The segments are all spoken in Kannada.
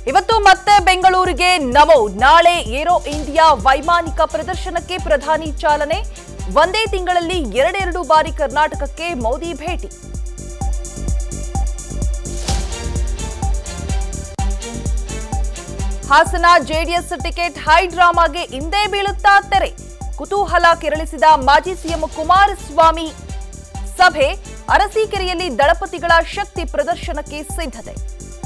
ಇವತ್ತು ಮತ್ತೆ ಬೆಂಗಳೂರಿಗೆ ನಮೋ ನಾಳೆ ಏರೋ ಇಂಡಿಯಾ ವೈಮಾನಿಕ ಪ್ರದರ್ಶನಕ್ಕೆ ಪ್ರಧಾನಿ ಚಾಲನೆ ಒಂದೇ ತಿಂಗಳಲ್ಲಿ ಎರಡೆರಡು ಬಾರಿ ಕರ್ನಾಟಕಕ್ಕೆ ಮೋದಿ ಭೇಟಿ ಹಾಸನ ಜೆಡಿಎಸ್ ಟಿಕೆಟ್ ಹೈ ಡ್ರಾಮಾಗೆ ಹಿಂದೆ ಬೀಳುತ್ತಾ ತೆರೆ ಕುತೂಹಲ ಕೆರಳಿಸಿದ ಮಾಜಿ ಸಿಎಂ ಕುಮಾರಸ್ವಾಮಿ ಸಭೆ ಅರಸೀಕೆರೆಯಲ್ಲಿ ದಳಪತಿಗಳ ಶಕ್ತಿ ಪ್ರದರ್ಶನಕ್ಕೆ ಸಿದ್ಧತೆ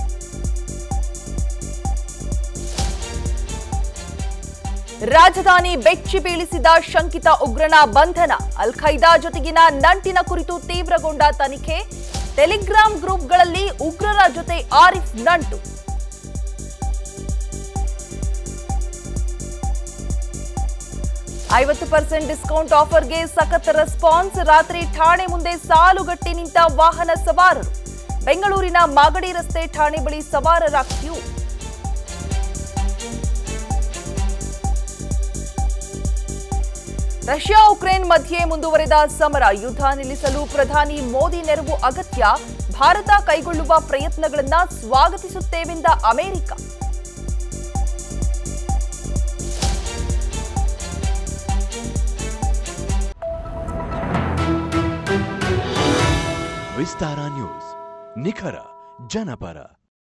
ರಾಜಧಾನಿ ಬೆಚ್ಚಿ ಬೀಳಿಸಿದ ಶಂಕಿತ ಉಗ್ರನ ಬಂಧನ ಅಲ್ ಖೈದಾ ಜೊತೆಗಿನ ನಂಟಿನ ಕುರಿತು ತೀವ್ರಗೊಂಡ ತನಿಖೆ ಟೆಲಿಗ್ರಾಮ್ ಗ್ರೂಪ್ಗಳಲ್ಲಿ ಉಗ್ರರ ಜೊತೆ ಆರಿಫ್ ನಂಟು ಐವತ್ತು ಪರ್ಸೆಂಟ್ ಡಿಸ್ಕೌಂಟ್ ಆಫರ್ಗೆ ಸಖತ್ ರೆಸ್ಪಾನ್ಸ್ ರಾತ್ರಿ ಠಾಣೆ ಮುಂದೆ ಸಾಲುಗಟ್ಟಿ ನಿಂತ ವಾಹನ ಸವಾರರು ಬೆಂಗಳೂರಿನ ಮಾಗಡಿ ರಸ್ತೆ ಠಾಣೆ ಬಳಿ ಸವಾರರ ಕ್ಯೂ ರಷ್ಯಾ ಉಕ್ರೇನ್ ಮಧ್ಯೆ ಮುಂದುವರೆದ ಸಮರ ಯುದ್ಧ ನಿಲ್ಲಿಸಲು ಪ್ರಧಾನಿ ಮೋದಿ ನೆರವು ಅಗತ್ಯ ಭಾರತ ಕೈಗೊಳ್ಳುವ ಪ್ರಯತ್ನಗಳನ್ನ ಸ್ವಾಗತಿಸುತ್ತೇವೆಂದ ಅಮೆರಿಕ ವಿಸ್ತಾರ ನ್ಯೂಸ್ ನಿಖರ ಜನಪರ